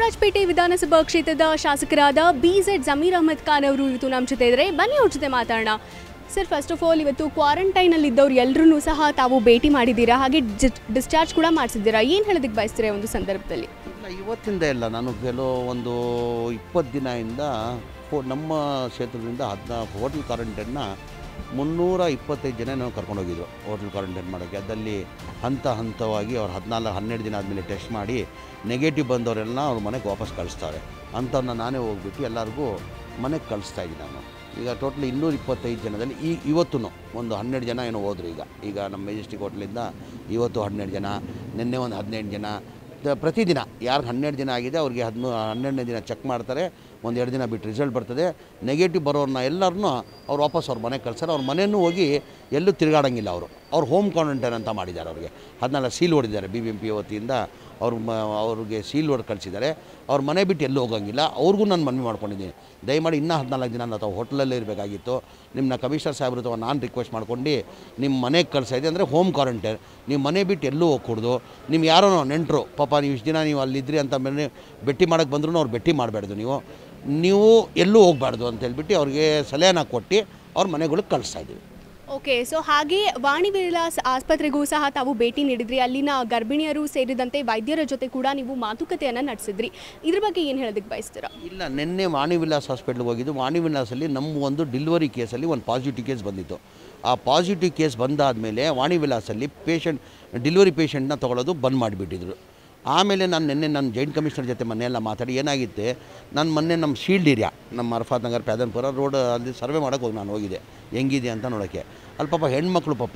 ಚಾಮರಾಜಪೇಟೆ ವಿಧಾನಸಭಾ ಕ್ಷೇತ್ರದ ಶಾಸಕರಾದ ಬಿ ಝೆಡ್ ಜಮೀರ್ ಅಹಮದ್ ಖಾನ್ ಅವರು ಇವತ್ತು ನಮ್ಮ ಜೊತೆ ಇದ್ದಾರೆ ಬನ್ನಿ ಅವ್ರ ಜೊತೆ ಮಾತಾಡೋಣ ಸರ್ ಫಸ್ಟ್ ಆಫ್ ಆಲ್ ಇವತ್ತು ಕ್ವಾರಂಟೈನಲ್ಲಿ ಇದ್ದವ್ರು ಎಲ್ಲರೂ ಸಹ ತಾವು ಭೇಟಿ ಮಾಡಿದ್ದೀರಾ ಹಾಗೆ ಡಿಸ್ಚಾರ್ಜ್ ಕೂಡ ಮಾಡಿಸಿದ್ದೀರಾ ಏನು ಹೇಳೋದಕ್ಕೆ ಬಯಸ್ತೀರಾ ಈ ಒಂದು ಸಂದರ್ಭದಲ್ಲಿ ಇಲ್ಲ ಇವತ್ತಿಂದ ಇಲ್ಲ ನಾನು ಕೆಲವು ಒಂದು ಇಪ್ಪತ್ತು ದಿನದಿಂದ ಹೋ- ನಮ್ಮ ಕ್ಷೇತ್ರದಿಂದ ಹದಿನಾ ಹೋಟೆಲ್ ಕ್ವಾರಂಟೈನ್ನ ಮುನ್ನೂರ ಇಪ್ಪತ್ತೈದು ಜನ ನಾವು ಕರ್ಕೊಂಡೋಗಿದ್ರು ಹೋಟೆಲ್ ಕ್ವಾರಂಟೈನ್ ಮಾಡೋಕ್ಕೆ ಅದಲ್ಲಿ ಹಂತ ಹಂತವಾಗಿ ಅವ್ರು ಹದಿನಾಲ್ಕು ಹನ್ನೆರಡು ದಿನ ಆದಮೇಲೆ ಟೆಸ್ಟ್ ಮಾಡಿ ನೆಗೆಟಿವ್ ಬಂದವರೆಲ್ಲ ಅವ್ರ ಮನೆಗೆ ವಾಪಸ್ ಕಳಿಸ್ತಾರೆ ಅಂಥವ್ರನ್ನ ನಾನೇ ಹೋಗ್ಬಿಟ್ಟು ಎಲ್ಲರಿಗೂ ಮನೆಗೆ ಕಳಿಸ್ತಾ ಇದ್ದೀನಿ ನಾನು ಈಗ ಟೋಟಲ್ ಇನ್ನೂರ ಇಪ್ಪತ್ತೈದು ಜನದಲ್ಲಿ ಈ ಇವತ್ತು ಒಂದು ಹನ್ನೆರಡು ಜನ ಏನೋ ಹೋದ್ರು ಈಗ ಈಗ ನಮ್ಮ ಮೆಜೆಸ್ಟಿಕ್ ಹೋಟ್ಲಿಂದ ಇವತ್ತು ಹನ್ನೆರಡು ಜನ ನಿನ್ನೆ ಒಂದು ಹದಿನೆಂಟು ಜನ ದ- ಪ್ರತಿದಿನ ಯಾರಿಗೆ ಹನ್ನೆರಡು ದಿನ ಆಗಿದೆ ಅವ್ರಿಗೆ ಹದಿಮೂ ಹನ್ನೆರಡನೇ ದಿನ ಚೆಕ್ ಮಾಡ್ತಾರೆ ಒಂದು ಎರಡು ದಿನ ಬಿಟ್ಟು ರಿಸಲ್ಟ್ ಬರ್ತದೆ ನೆಗೆಟಿವ್ ಬರೋರನ್ನ ಎಲ್ಲರನ್ನೂ ಅವ್ರು ವಾಪಸ್ ಅವ್ರ ಮನೆಗೆ ಕಳ್ಸ್ತಾರೆ ಅವ್ರ ಮನೆಯೂ ಹೋಗಿ ಎಲ್ಲೂ ತಿರುಗಾಡಂಗಿಲ್ಲ ಅವರು ಅವ್ರು ಹೋಮ್ ಕ್ವಾರಂಟೈನ್ ಅಂತ ಮಾಡಿದ್ದಾರೆ ಅವ್ರಿಗೆ ಅದನ್ನೆಲ್ಲ ಸೀಲ್ ಹೊಡಿದ್ದಾರೆ ಬಿ ಬಿ ಎಂ ಪಿ ವತಿಯಿಂದ ಅವ್ರ ಮ ಅವ್ರಿಗೆ ಸೀಲ್ ಹೊಡೆದು ಕಳಿಸಿದ್ದಾರೆ ಅವ್ರ ಮನೆ ಬಿಟ್ಟು ಎಲ್ಲೂ ಹೋಗಂಗಿಲ್ಲ ಅವ್ರಿಗೂ ನಾನು ಮನವಿ ಮಾಡ್ಕೊಂಡಿದ್ದೀನಿ ದಯಮಾಡಿ ಇನ್ನೂ ಹದಿನಾಲ್ಕು ದಿನ ನಾವು ಹೋಟ್ಲಲ್ಲೇ ಇರಬೇಕಾಗಿತ್ತು ನಿಮ್ಮನ್ನ ಕಮಿಷನರ್ ಸಾಹೇಬ್ರ ಅಥವಾ ನಾನು ರಿಕ್ವೆಸ್ಟ್ ಮಾಡ್ಕೊಂಡು ನಿಮ್ಮ ಮನೆಗೆ ಕಳ್ಸಾ ಇದೆ ಅಂದರೆ ಹೋಮ್ ಕ್ವಾರಂಟೈನ್ ನೀವು ಮನೆ ಬಿಟ್ಟು ಎಲ್ಲೂ ಹೋಗ್ಕೊಡ್ದು ನಿಮ್ಗೆ ಯಾರೋ ನೆಂಟರು ಪಾಪ ನೀವು ಇಷ್ಟು ದಿನ ನೀವು ಅಲ್ಲಿದ್ರಿ ಅಂತ ಮೇಲೆ ಭೇಟಿ ಮಾಡೋಕ್ಕೆ ಬಂದ್ರೂ ಅವ್ರು ಭೇಟಿ ಮಾಡಬೇಡ್ದು ನೀವು ನೀವು ಎಲ್ಲೂ ಹೋಗಬಾರ್ದು ಅಂತ ಹೇಳ್ಬಿಟ್ಟು ಅವ್ರಿಗೆ ಸಲಹೆನ ಕೊಟ್ಟು ಅವ್ರ ಮನೆಗಳಿಗೆ ಕಳಿಸ್ತಾ ಇದ್ದೀವಿ ಓಕೆ ಸೊ ಹಾಗೆ ವಾಣಿ ವಿಲಾಸ್ ಆಸ್ಪತ್ರೆಗೂ ಸಹ ತಾವು ಭೇಟಿ ನೀಡಿದ್ರಿ ಅಲ್ಲಿನ ಗರ್ಭಿಣಿಯರು ಸೇರಿದಂತೆ ವೈದ್ಯರ ಜೊತೆ ಕೂಡ ನೀವು ಮಾತುಕತೆಯನ್ನು ನಡೆಸಿದ್ರಿ ಇದ್ರ ಬಗ್ಗೆ ಏನು ಹೇಳೋದಕ್ಕೆ ಬಯಸ್ತೀರಾ ಇಲ್ಲ ನಿನ್ನೆ ವಾಣಿ ವಿಲಾಸ್ ಹಾಸ್ಪಿಟ್ಲ್ಗೆ ಹೋಗಿದ್ದು ವಾಣಿ ವಿಲಾಸಲ್ಲಿ ನಮ್ಮ ಒಂದು ಡಿಲಿವರಿ ಕೇಸಲ್ಲಿ ಒಂದು ಪಾಸಿಟಿವ್ ಕೇಸ್ ಬಂದಿತ್ತು ಆ ಪಾಸಿಟಿವ್ ಕೇಸ್ ಬಂದಾದಮೇಲೆ ವಾಣಿ ವಿಲಾಸಲ್ಲಿ ಪೇಷಂಟ್ ಡಿಲಿವರಿ ಪೇಷಂಟ್ನ ತೊಗೊಳೋದು ಬಂದ್ ಮಾಡಿಬಿಟ್ಟಿದ್ರು ಆಮೇಲೆ ನಾನು ನಿನ್ನೆ ನನ್ನ ಜಾಯಿಂಟ್ ಕಮಿಷನರ್ ಜೊತೆ ಮೊನ್ನೆ ಮಾತಾಡಿ ಏನಾಗಿತ್ತೆ ನಾನು ಮೊನ್ನೆ ನಮ್ಮ ಶೀಲ್ಡ್ ಏರಿಯಾ ನಮ್ಮ ಅರ್ಫಾತ್ ನಗರ್ ಪ್ಯಾದನ್ಪುರ ರೋಡ್ ಅಲ್ಲಿ ಸರ್ವೆ ಮಾಡೋಕ್ಕೆ ಹೋಗಿ ನಾನು ಹೋಗಿದ್ದೆ ಹೆಂಗಿದೆ ಅಂತ ನೋಡೋಕ್ಕೆ ಅಲ್ಲಿ ಪಾಪ ಹೆಣ್ಮಕ್ಳು ಪಾಪ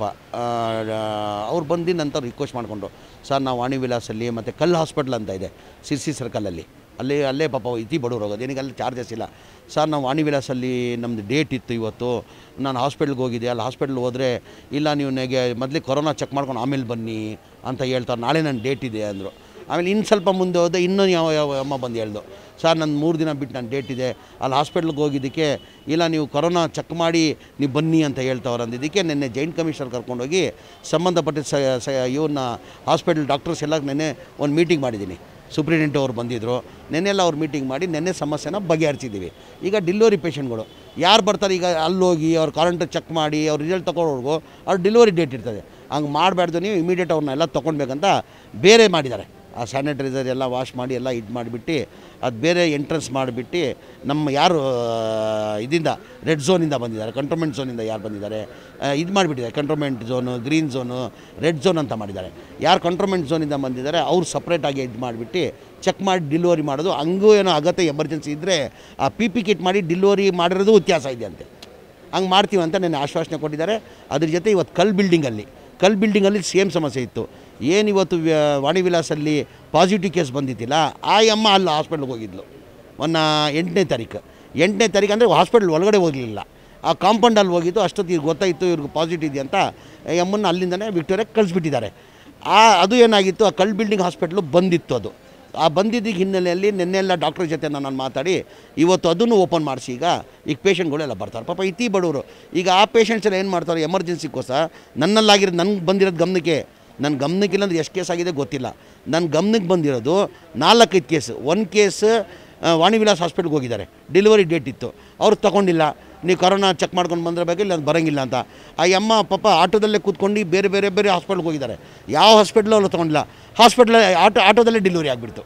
ಅವ್ರು ಬಂದು ನಂತರ ರಿಕ್ವೆಸ್ಟ್ ಮಾಡಿಕೊಂಡು ಸರ್ ನಾವು ವಾಣಿ ವಿಲಾಸಲ್ಲಿ ಮತ್ತು ಕಲ್ ಹಾಸ್ಪಿಟ್ಲ್ ಅಂತ ಇದೆ ಸಿರ್ಸಿ ಸರ್ಕಲಲ್ಲಿ ಅಲ್ಲೇ ಅಲ್ಲೇ ಪಾಪ ಇತಿ ಬಡವ್ರು ಹೋಗೋದು ಏನಕ್ಕೆ ಅಲ್ಲಿ ಚಾರ್ಜಸ್ ಇಲ್ಲ ಸರ್ ನಾವು ವಾಣಿ ವಿಲಾಸಲ್ಲಿ ನಮ್ಮದು ಡೇಟ್ ಇತ್ತು ಇವತ್ತು ನಾನು ಹಾಸ್ಪಿಟ್ಲ್ಗೆ ಹೋಗಿದ್ದೆ ಅಲ್ಲಿ ಹಾಸ್ಪಿಟ್ಲ್ ಹೋದರೆ ಇಲ್ಲ ನೀವು ನನಗೆ ಮೊದಲೇ ಕೊರೋನಾ ಚೆಕ್ ಮಾಡ್ಕೊಂಡು ಆಮೇಲೆ ಬನ್ನಿ ಅಂತ ಹೇಳ್ತಾರೆ ನಾಳೆ ನನ್ನ ಡೇಟ್ ಇದೆ ಅಂದರು ಆಮೇಲೆ ಇನ್ನು ಸ್ವಲ್ಪ ಮುಂದೆ ಹೋದೆ ಇನ್ನೂ ಯಾವ ಯಾವ ಅಮ್ಮ ಬಂದು ಹೇಳ್ದು ಸರ್ ನನ್ನ ಮೂರು ದಿನ ಬಿಟ್ಟು ನನ್ನ ಡೇಟ್ ಇದೆ ಅಲ್ಲಿ ಹಾಸ್ಪಿಟ್ಲ್ಗೆ ಹೋಗಿದ್ದಕ್ಕೆ ಇಲ್ಲ ನೀವು ಕೊರೋನಾ ಚೆಕ್ ಮಾಡಿ ನೀವು ಬನ್ನಿ ಅಂತ ಹೇಳ್ತವ್ರು ಅಂದಿದ್ದಕ್ಕೆ ನಿನ್ನೆ ಜಾಯಿಂಟ್ ಕಮಿಷನರ್ ಕರ್ಕೊಂಡೋಗಿ ಸಂಬಂಧಪಟ್ಟ ಸ ಸ ಇವ್ರನ್ನ ಹಾಸ್ಪಿಟಲ್ ಡಾಕ್ಟರ್ಸ್ ಎಲ್ಲ ನೆನ್ನೆ ಒಂದು ಮೀಟಿಂಗ್ ಮಾಡಿದ್ದೀನಿ ಸೂಪ್ರಿಡೆಂಟ್ ಅವ್ರು ಬಂದಿದ್ದರು ನೆನ್ನೆಲ್ಲ ಅವ್ರು ಮೀಟಿಂಗ್ ಮಾಡಿ ನೆನ್ನೆ ಸಮಸ್ಯೆನ ಬಗೆಹರಿಸಿದ್ದೀವಿ ಈಗ ಡಿಲಿವರಿ ಪೇಷಂಟ್ಗಳು ಯಾರು ಬರ್ತಾರೆ ಈಗ ಅಲ್ಲೋಗಿ ಅವ್ರ ಕ್ವಾರಂಟೈನ್ ಚೆಕ್ ಮಾಡಿ ಅವ್ರ ರಿಸಲ್ಟ್ ತೊಗೊಳೋರ್ಗು ಅವ್ರ ಡಿಲಿವರಿ ಡೇಟ್ ಇರ್ತದೆ ಹಂಗೆ ಮಾಡಬಾರ್ದು ನೀವು ಇಮಿಡಿಯೇಟ್ ಅವ್ರನ್ನ ಎಲ್ಲ ತೊಗೊಳ್ಬೇಕಂತ ಬೇರೆ ಮಾಡಿದ್ದಾರೆ ಆ ಸ್ಯಾನಿಟೈಸರ್ ಎಲ್ಲ ವಾಶ್ ಮಾಡಿ ಎಲ್ಲ ಇದು ಮಾಡಿಬಿಟ್ಟು ಅದು ಬೇರೆ ಎಂಟ್ರೆನ್ಸ್ ಮಾಡಿಬಿಟ್ಟು ನಮ್ಮ ಯಾರು ಆ, ಇದರಿಂದ ರೆಡ್ ಝೋನಿಂದ ಬಂದಿದ್ದಾರೆ ಕಂಟ್ರೋನ್ಮೆಂಟ್ ಝೋನಿಂದ ಯಾರು ಬಂದಿದ್ದಾರೆ ಇದು ಮಾಡಿಬಿಟ್ಟಿದ್ದಾರೆ containment zone green zone red zone ಅಂತ ಮಾಡಿದ್ದಾರೆ ಯಾರು ಕಂಟ್ರೋನ್ಮೆಂಟ್ ಝೋನಿಂದ ಬಂದಿದ್ದಾರೆ ಅವ್ರು ಸಪ್ರೇಟಾಗಿ ಇದು ಮಾಡಿಬಿಟ್ಟು ಚೆಕ್ ಮಾಡಿ ಡಿಲಿವರಿ ಮಾಡೋದು ಹಂಗೂ ಏನೋ ಅಗತ್ಯ ಎಮರ್ಜೆನ್ಸಿ ಇದ್ದರೆ ಆ ಪಿ ಪಿ ಕಿಟ್ ಮಾಡಿ ಡಿಲಿವರಿ ಮಾಡಿರೋದು ವ್ಯತ್ಯಾಸ ಇದೆ ಅಂತೆ ಹಂಗೆ ಮಾಡ್ತೀವಿ ಅಂತ ನೆನ್ನೆ ಆಶ್ವಾಸನೆ ಕೊಟ್ಟಿದ್ದಾರೆ ಅದ್ರ ಜೊತೆ ಇವತ್ತು ಕಲ್ ಬಿಲ್ಡಿಂಗಲ್ಲಿ ಕಲ್ ಬಿಲ್ಡಿಂಗಲ್ಲಿ ಸೇಮ್ ಸಮಸ್ಯೆ ಇತ್ತು ಏನು ಇವತ್ತು ವ್ಯ- ವಾಣಿ ವಿಲಾಸಲ್ಲಿ ಪಾಸಿಟಿವ್ ಕೇಸ್ ಬಂದಿದ್ದಿಲ್ಲ ಆ ಅಮ್ಮ ಅಲ್ಲಿ ಹಾಸ್ಪಿಟ್ಲ್ಗೆ ಹೋಗಿದ್ಲು ಮೊನ್ನ ಎಂಟನೇ ತಾರೀಕು ಎಂಟನೇ ತಾರೀಕು ಅಂದರೆ ಹಾಸ್ಪಿಟ್ಲ್ ಒಳಗಡೆ ಹೋಗಲಿಲ್ಲ ಆ ಕಾಂಪೌಂಡಲ್ಲಿ ಹೋಗಿದ್ದು ಅಷ್ಟೊತ್ತಿಗೆ ಗೊತ್ತಾಯಿತು ಇವ್ರಿಗೆ ಪಾಸಿಟಿವ್ ಇದೆ ಅಂತ ಈ ಅಮ್ಮನ್ನ ಅಲ್ಲಿಂದನೇ ವಿಕ್ಟೋರಿಯಾಗೆ ಕಳಿಸ್ಬಿಟ್ಟಿದ್ದಾರೆ ಆ ಅದು ಏನಾಗಿತ್ತು ಆ ಕಲ್ ಬಿಲ್ಡಿಂಗ್ ಹಾಸ್ಪಿಟ್ಲು ಬಂದಿತ್ತು ಅದು ಆ ಬಂದಿದ್ದ ಹಿನ್ನೆಲೆಯಲ್ಲಿ ನಿನ್ನೆಲ್ಲ ಡಾಕ್ಟರ್ ಜೊತೆ ನಾನು ಮಾತಾಡಿ ಇವತ್ತು ಅದನ್ನು ಓಪನ್ ಮಾಡಿಸಿ ಈಗ ಈಗ ಪೇಷಂಟ್ಗಳೆಲ್ಲ ಬರ್ತಾರೆ ಪಾಪ ಇತಿ ಬಡವರು ಈಗ ಆ ಪೇಷಂಟ್ಸ್ ಎಲ್ಲ ಏನು ಮಾಡ್ತಾರೆ ಎಮರ್ಜೆನ್ಸಿಗೋಸ್ಕರ ನನ್ನಲ್ಲಾಗಿರೋದು ನನಗೆ ಬಂದಿರೋದು ಗಮನಕ್ಕೆ ನನ್ನ ಗಮನಕ್ಕಿಲ್ಲ ಅಂದ್ರೆ ಎಷ್ಟು ಕೇಸ್ ಆಗಿದೆ ಗೊತ್ತಿಲ್ಲ ನನ್ನ ಗಮನಕ್ಕೆ ಬಂದಿರೋದು ನಾಲ್ಕೈದು ಕೇಸ್ ಒಂದು ಕೇಸ್ ವಾಣಿ ವಿಲಾಸ್ ಹಾಸ್ಪಿಟ್ಲ್ಗೆ ಹೋಗಿದ್ದಾರೆ ಡೆಲಿವರಿ ಡೇಟ್ ಇತ್ತು ಅವ್ರು ತಗೊಂಡಿಲ್ಲ ನೀವು ಕರೋನಾ ಚೆಕ್ ಮಾಡ್ಕೊಂಡು ಬಂದ್ರೆ ಬೇಕು ಇಲ್ಲ ಬರೋಂಗಿಲ್ಲ ಅಂತ ಆ ಅಮ್ಮ ಪಾಪ ಆಟೋದಲ್ಲೇ ಕೂತ್ಕೊಂಡು ಬೇರೆ ಬೇರೆ ಬೇರೆ ಹಾಸ್ಪಿಟ್ಲ್ಗೆ ಹೋಗಿದ್ದಾರೆ ಯಾವ ಹಾಸ್ಪಿಟ್ಲು ಅವ್ರು ತೊಗೊಂಡಿಲ್ಲ ಹಾಸ್ಪಿಟ್ಲ್ ಆಟೋ ಆಟೋದಲ್ಲೇ ಡೆಲಿವರಿ ಆಗಿಬಿಡ್ತು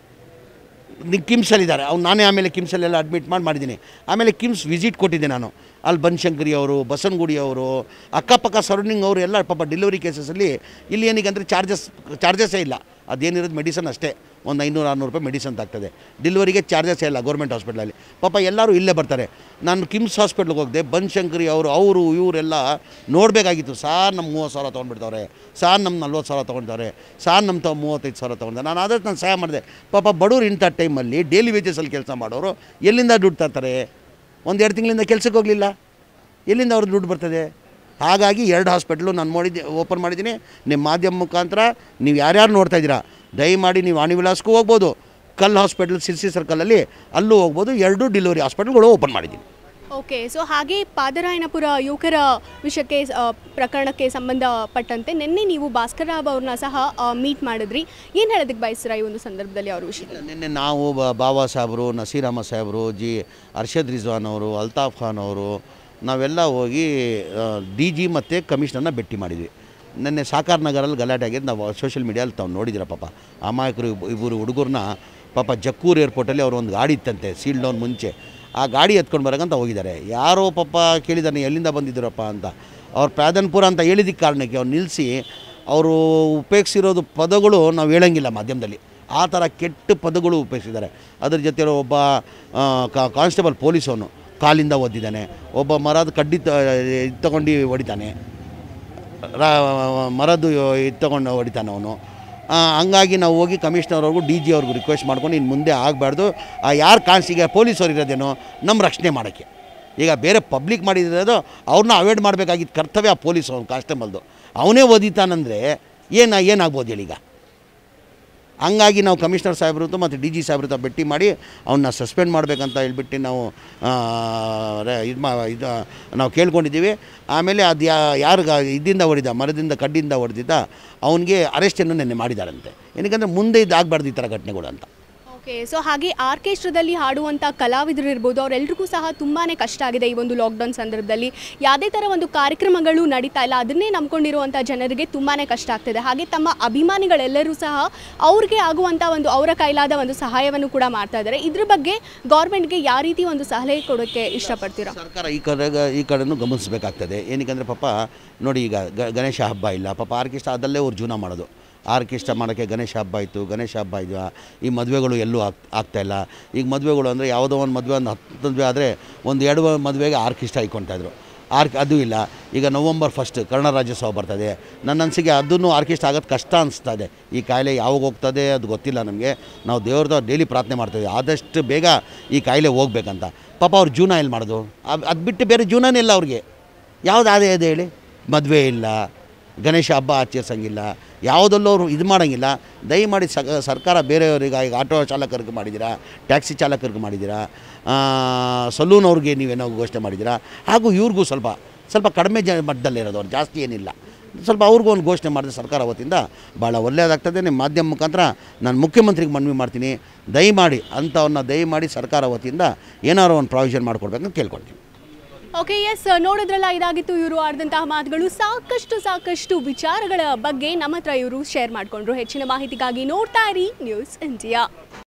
ನಿ- ಕಿಮ್ಸಲ್ಲಿದ್ದಾರೆ ಅವ್ನು ನಾನೇ ಆಮೇಲೆ ಕಿಮ್ಸಲ್ಲೆಲ್ಲ ಅಡ್ಮಿಟ್ ಮಾಡಿ ಮಾಡಿದ್ದೀನಿ ಆಮೇಲೆ ಕಿಮ್ಸ್ ವಿಸಿಟ್ ಕೊಟ್ಟಿದ್ದೆ ನಾನು ಅಲ್ಲಿ ಬನಶಂಕರಿ ಅವರು ಬಸವನಗುಡಿ ಅವರು ಅಕ್ಕಪಕ್ಕ ಸರೌಂಡಿಂಗ್ ಅವರು ಎಲ್ಲ ಪಾಪ ಡೆಲಿವರಿ ಕೇಸಸಲ್ಲಿ ಇಲ್ಲಿ ಏನಿಗೆ ಅಂದರೆ ಚಾರ್ಜಸ್ ಚಾರ್ಜಸ್ಸೇ ಇಲ್ಲ ಅದೇನಿರೋದು ಮೆಡಿಸನ್ ಅಷ್ಟೇ ಒಂದು ಐನೂರು ಆರುನೂರು ರೂಪಾಯಿ ಮೆಡಿಸನ್ ಆಗ್ತದೆ ಡೆಲಿವರಿಗೆ ಚಾರ್ಜಸ್ ಇಲ್ಲ ಗೌರ್ಮೆಂಟ್ ಹಾಸ್ಪಿಟ್ಲಲ್ಲಿ ಪಾಪ ಎಲ್ಲರೂ ಇಲ್ಲೇ ಬರ್ತಾರೆ ನಾನು ಕಿಮ್ಸ್ ಹಾಸ್ಪಿಟ್ಲ್ಗೆ ಹೋಗಿದೆ ಬನಶಂಕರಿ ಅವರು ಅವರು ಇವರೆಲ್ಲ ನೋಡಬೇಕಾಗಿತ್ತು ಸಾರ್ ನಮ್ಮ ಮೂವತ್ತು ಸಾವಿರ ತೊಗೊಂಡ್ಬಿಡ್ತವ್ರೆ ಸಾರ್ ನಮ್ಮ ನಲ್ವತ್ತು ಸಾವಿರ ತೊಗೊಂಡ್ತಾರೆ ಸಾರ್ ನಮ್ಮ ತಾವು ಮೂವತ್ತೈದು ಸಾವಿರ ತೊಗೊಂಡೆ ನಾನು ಆದಷ್ಟು ನಾನು ಸಹಾಯ ಮಾಡಿದೆ ಪಾಪ ಬಡವ್ರು ಇಂಥ ಟೈಮಲ್ಲಿ ಡೈಲಿ ವೇಜಸಲ್ಲಿ ಕೆಲಸ ಮಾಡೋರು ಎಲ್ಲಿಂದ ದುಡ್ಡು ತರ್ತಾರೆ ಒಂದು ಎರಡು ತಿಂಗಳಿಂದ ಕೆಲಸಕ್ಕೆ ಹೋಗಲಿಲ್ಲ ಎಲ್ಲಿಂದ ಅವ್ರ ದುಡ್ಡು ಬರ್ತದೆ ಹಾಗಾಗಿ ಎರಡು ಹಾಸ್ಪಿಟ್ಲು ನಾನು ಮಾಡಿದ್ದೆ ಓಪನ್ ಮಾಡಿದ್ದೀನಿ ನಿಮ್ಮ ಮಾಧ್ಯಮ ಮುಖಾಂತರ ನೀವು ಯಾರ್ಯಾರು ನೋಡ್ತಾ ಇದ್ದೀರಾ ದಯಮಾಡಿ ನೀವು ವಾಣಿ ವಿಲಾಸ್ಗೂ ಹೋಗ್ಬೋದು ಕಲ್ ಹಾಸ್ಪಿಟ್ಲ್ ಸಿರ್ಸಿ ಸರ್ಕಲಲ್ಲಿ ಅಲ್ಲೂ ಹೋಗ್ಬೋದು ಎರಡೂ ಡೆಲಿವರಿ ಹಾಸ್ಪಿಟ್ಲ್ಗಳು ಓಪನ್ ಮಾಡಿದ್ದೀನಿ ಓಕೆ ಸೊ ಹಾಗೆ ಪಾದರಾಯನಪುರ ಯುವಕರ ವಿಷಯಕ್ಕೆ ಆ, ಪ್ರಕರಣಕ್ಕೆ ಸಂಬಂಧಪಟ್ಟಂತೆ ನಿನ್ನೆ ನೀವು ಭಾಸ್ಕರ್ ರಾವ್ ಅವ್ರನ್ನ ಸಹ ಮೀಟ್ ಮಾಡಿದ್ರಿ ಏನು ಹೇಳೋದಕ್ಕೆ ಬಯಸ್ತೀರಾ ಈ ಒಂದು ಸಂದರ್ಭದಲ್ಲಿ ಅವ್ರ ವಿಷಯ ನಿನ್ನೆ ನಾವು ಬ- ಬಾಬಾ ಸಾಹೇಬರು ನಸೀರ್ ಅಹಮದ್ ಸಾಹೇಬರು ಜಿ ಅರ್ಷದ್ ರಿಜ್ವಾನ್ ಅವರು ಅಲ್ತಾಫ್ ಖಾನ್ ಅವರು ನಾವೆಲ್ಲ ಹೋಗಿ ಡಿ ಜಿ ಮತ್ತು ಕಮಿಷನರ್ನ ಭೇಟಿ ಮಾಡಿದ್ವಿ ನಿನ್ನೆ ಸಾಕಾರ ನಗರಲ್ಲಿ ಗಲಾಟೆ ಆಗಿದ್ದು ನಾವು ಸೋಷಿಯಲ್ ಮೀಡಿಯಲ್ಲಿ ತಾವು ನೋಡಿದಿರ ಪಾಪ ಅಮಾಯಕರು ಇಬ್- ಇಬ್ಬರು ಹುಡುಗರನ್ನ ಪಾಪ ಜಕ್ಕೂರು ಏರ್ಪೋರ್ಟಲ್ಲಿ ಅವ್ರು ಒಂದು ಗಾಡಿ ಇತ್ತಂತೆ ಸೀಲ್ ಡೌನ್ ಮುಂಚೆ ಆ ಗಾಡಿ ಎತ್ಕೊಂಡು ಬರೋಕ್ಕಂತ ಹೋಗಿದ್ದಾರೆ ಯಾರೋ ಪಾಪ ಕೇಳಿದಾನೆ ಎಲ್ಲಿಂದ ಬಂದಿದ್ದೀರಪ್ಪ ಅಂತ ಅವ್ರು ಪ್ರಾಧನ್ಪುರ ಅಂತ ಹೇಳಿದ್ದಕ್ಕೆ ಕಾರಣಕ್ಕೆ ಅವ್ರು ನಿಲ್ಲಿಸಿ ಅವರು ಉಪಯೋಗಿಸಿರೋದು ಪದಗಳು ನಾವು ಹೇಳಂಗಿಲ್ಲ ಮಾಧ್ಯಮದಲ್ಲಿ ಆ ಥರ ಕೆಟ್ಟ ಪದಗಳು ಉಪಯೋಗಿಸಿದ್ದಾರೆ ಅದ್ರ ಜೊತೆ ಒಬ್ಬ ಕಾನ್ಸ್ಟೇಬಲ್ ಪೊಲೀಸವನು ಕಾಲಿಂದ ಒದ್ದಿದ್ದಾನೆ ಒಬ್ಬ ಮರದ ಕಡ್ಡಿ ತ ಇದು ತಗೊಂಡು ಹೊಡಿತಾನೆ ರಾ ಮರದ್ದು ಇದು ತಗೊಂಡು ಹೊಡಿತಾನೆ ಅವನು ಹಂಗಾಗಿ ನಾವು ಹೋಗಿ ಕಮಿಷನರ್ವರೆಗೂ ಡಿ ಜಿ ಅವ್ರಿಗೂ ರಿಕ್ವೆಸ್ಟ್ ಮಾಡ್ಕೊಂಡು ಇನ್ನು ಮುಂದೆ ಆಗಬಾರ್ದು ಆ ಯಾರು ಕಾಣಿಸಿಗೆ ಪೊಲೀಸವ್ರು ಇರೋದೇನೋ ನಮ್ಮ ರಕ್ಷಣೆ ಮಾಡೋಕ್ಕೆ ಈಗ ಬೇರೆ ಪಬ್ಲಿಕ್ ಮಾಡಿರೋದು ಅವ್ರನ್ನ ಅವಾಯ್ಡ್ ಮಾಡಬೇಕಾಗಿದ್ದ ಕರ್ತವ್ಯ ಆ ಪೊಲೀಸ್ ಅವ್ನು ಕಾನ್ಸ್ಟೇಬಲ್ದು ಅವನೇ ಓದಿತಾನಂದರೆ ಏನು ಏನಾಗ್ಬೋದು ಹೇಳಿ ಈಗ ಹಂಗಾಗಿ ನಾವು ಕಮಿಷನರ್ ಸಾಹೇಬ್ರದ್ದು ಮತ್ತು ಡಿ ಜಿ ಸಾಹೇಬ್ರದ್ದು ಭೇಟಿ ಮಾಡಿ ಅವನ್ನ ಸಸ್ಪೆಂಡ್ ಮಾಡಬೇಕಂತ ಹೇಳ್ಬಿಟ್ಟು ನಾವು ಇದು ಮಾ ಇದು ನಾವು ಕೇಳ್ಕೊಂಡಿದ್ದೀವಿ ಆಮೇಲೆ ಅದು ಯಾ ಯಾರು ಇದರಿಂದ ಹೊಡಿದ ಮರದಿಂದ ಕಡ್ಡಿಯಿಂದ ಹೊಡೆದಿದ್ದ ಅವನಿಗೆ ಅರೆಸ್ಟನ್ನು ನೆನ್ನೆ ಮಾಡಿದಾರಂತೆ ಏನಕ್ಕೆ ಮುಂದೆ ಇದು ಆಗಬಾರ್ದು ಈ ಥರ ಘಟನೆಗಳು ಅಂತ ಓಕೆ ಸೊ ಹಾಗೆ ಆರ್ಕೆಸ್ಟ್ರಾದಲ್ಲಿ ಹಾಡುವಂಥ ಕಲಾವಿದರು ಇರ್ಬೋದು ಅವರೆಲ್ರಿಗೂ ಸಹ ತುಂಬಾ ಕಷ್ಟ ಆಗಿದೆ ಈ ಒಂದು ಲಾಕ್ಡೌನ್ ಸಂದರ್ಭದಲ್ಲಿ ಯಾವುದೇ ಥರ ಒಂದು ಕಾರ್ಯಕ್ರಮಗಳು ನಡೀತಾ ಇಲ್ಲ ಅದನ್ನೇ ನಂಬ್ಕೊಂಡಿರುವಂಥ ಜನರಿಗೆ ತುಂಬಾ ಕಷ್ಟ ಆಗ್ತಿದೆ ಹಾಗೆ ತಮ್ಮ ಅಭಿಮಾನಿಗಳೆಲ್ಲರೂ ಸಹ ಅವ್ರಿಗೆ ಆಗುವಂಥ ಒಂದು ಅವರ ಕೈಲಾದ ಒಂದು ಸಹಾಯವನ್ನು ಕೂಡ ಮಾಡ್ತಾ ಇದ್ದಾರೆ ಇದ್ರ ಬಗ್ಗೆ ಗೌರ್ಮೆಂಟ್ಗೆ ಯಾವ ರೀತಿ ಒಂದು ಸಲಹೆ ಕೊಡೋಕ್ಕೆ ಇಷ್ಟಪಡ್ತೀರಾ ಸರ್ಕಾರ ಈ ಕಡೆ ಈ ಕಡೆನೂ ಗಮನಿಸಬೇಕಾಗ್ತದೆ ಏನಕ್ಕೆ ಪಾಪ ನೋಡಿ ಈಗ ಗ- ಗಣೇಶ ಹಬ್ಬ ಇಲ್ಲ ಪಾಪ ಆರ್ಕೆಸ್ಟ್ರಾ ಅದಲ್ಲೇ ಅವ್ರು ಜೀವನ ಮಾಡೋದು ಆರ್ಕೆಸ್ಟ್ರಾ ಮಾಡೋಕ್ಕೆ ಗಣೇಶ ಹಬ್ಬ ಆಯಿತು ಗಣೇಶ ಹಬ್ಬ ಇದು ಈ ಮದುವೆಗಳು ಎಲ್ಲೂ ಆಗ್ ಆಗ್ತಾಯಿಲ್ಲ ಈಗ ಮದುವೆಗಳು ಅಂದರೆ ಯಾವುದೋ ಒಂದು ಮದುವೆ ಒಂದು ಹತ್ತು ಮದುವೆ ಆದರೆ ಒಂದು ಎರಡು ಮದುವೆಗೆ ಆರ್ಕೆಸ್ಟ್ರಾ ಇಟ್ಕೊಳ್ತಾಯಿದ್ರು ಆರ್ಕ್ ಅದು ಇಲ್ಲ ಈಗ ನವಂಬರ್ ಫಸ್ಟ್ ಕನ್ನಡ ರಾಜ್ಯೋತ್ಸವ ಬರ್ತದೆ ನನ್ನ ಅನಿಸಿಕೆ ಅದನ್ನು ಆರ್ಕೆಸ್ಟ್ರಾ ಆಗೋದು ಕಷ್ಟ ಅನಿಸ್ತಾ ಇದೆ ಈ ಕಾಯಿಲೆ ಯಾವಾಗ ಹೋಗ್ತದೆ ಅದು ಗೊತ್ತಿಲ್ಲ ನಮಗೆ ನಾವು ದೇವ್ರದ್ದು ಡೈಲಿ ಪ್ರಾರ್ಥನೆ ಮಾಡ್ತೀವಿ ಆದಷ್ಟು ಬೇಗ ಈ ಕಾಯಿಲೆ ಹೋಗ್ಬೇಕಂತ ಪಾಪ ಅವ್ರ ಜೀವನ ಎಲ್ಲಿ ಮಾಡೋದು ಅದು ಅದು ಬಿಟ್ಟು ಬೇರೆ ಜೀವನನೇ ಇಲ್ಲ ಅವ್ರಿಗೆ ಯಾವ್ದು ಅದೇ ಇದೆ ಹೇಳಿ ಮದುವೆ ಇಲ್ಲ ಗಣೇಶ ಹಬ್ಬ ಆಚರಿಸಂಗಿಲ್ಲ ಯಾವುದಲ್ಲೂ ಅವರು ಇದು ಮಾಡೋಂಗಿಲ್ಲ ದಯಮಾಡಿ ಸ ಸರ್ಕಾರ ಬೇರೆಯವರಿಗೆ ಈಗ ಆಟೋ ಚಾಲಕರಿಗೆ ಮಾಡಿದ್ದೀರಾ ಟ್ಯಾಕ್ಸಿ ಚಾಲಕರಿಗೆ ಮಾಡಿದ್ದೀರಾ ಸಲೂನ್ ಅವ್ರಿಗೆ ನೀವೇನೋ ಘೋಷಣೆ ಮಾಡಿದ್ದೀರಾ ಹಾಗೂ ಇವ್ರಿಗೂ ಸ್ವಲ್ಪ ಸ್ವಲ್ಪ ಕಡಿಮೆ ಜ ಮಟ್ಟದಲ್ಲಿರೋದು ಅವ್ರು ಜಾಸ್ತಿ ಏನಿಲ್ಲ ಸ್ವಲ್ಪ ಅವ್ರಿಗೂ ಒಂದು ಘೋಷಣೆ ಮಾಡಿದ್ರೆ ಸರ್ಕಾರ ವತಿಯಿಂದ ಭಾಳ ಒಳ್ಳೆಯದಾಗ್ತದೆ ನಿಮ್ಮ ಮಾಧ್ಯಮ ಮುಖಾಂತರ ನಾನು ಮುಖ್ಯಮಂತ್ರಿಗೆ ಮನವಿ ಮಾಡ್ತೀನಿ ದಯಮಾಡಿ ಅಂಥವನ್ನ ದಯಮಾಡಿ ಸರ್ಕಾರ ವತಿಯಿಂದ ಏನಾದ್ರು ಒಂದು ಪ್ರಾವಿಷನ್ ಮಾಡಿಕೊಡ್ಬೇಕಂತ ಕೇಳ್ಕೊಳ್ತೀನಿ ಓಕೆ ಎಸ್ ನೋಡಿದ್ರಲ್ಲ ಇದಾಗಿತ್ತು ಇವರು ಆಡಿದಂತಹ ಮಾತುಗಳು ಸಾಕಷ್ಟು ಸಾಕಷ್ಟು ವಿಚಾರಗಳ ಬಗ್ಗೆ ನಮ್ಮ ಹತ್ರ ಇವರು ಶೇರ್ ಮಾಡಿಕೊಂಡ್ರು ಹೆಚ್ಚಿನ ಮಾಹಿತಿಗಾಗಿ ನೋಡ್ತಾ ಇರಿ ನ್ಯೂಸ್ ಇಂಡಿಯಾ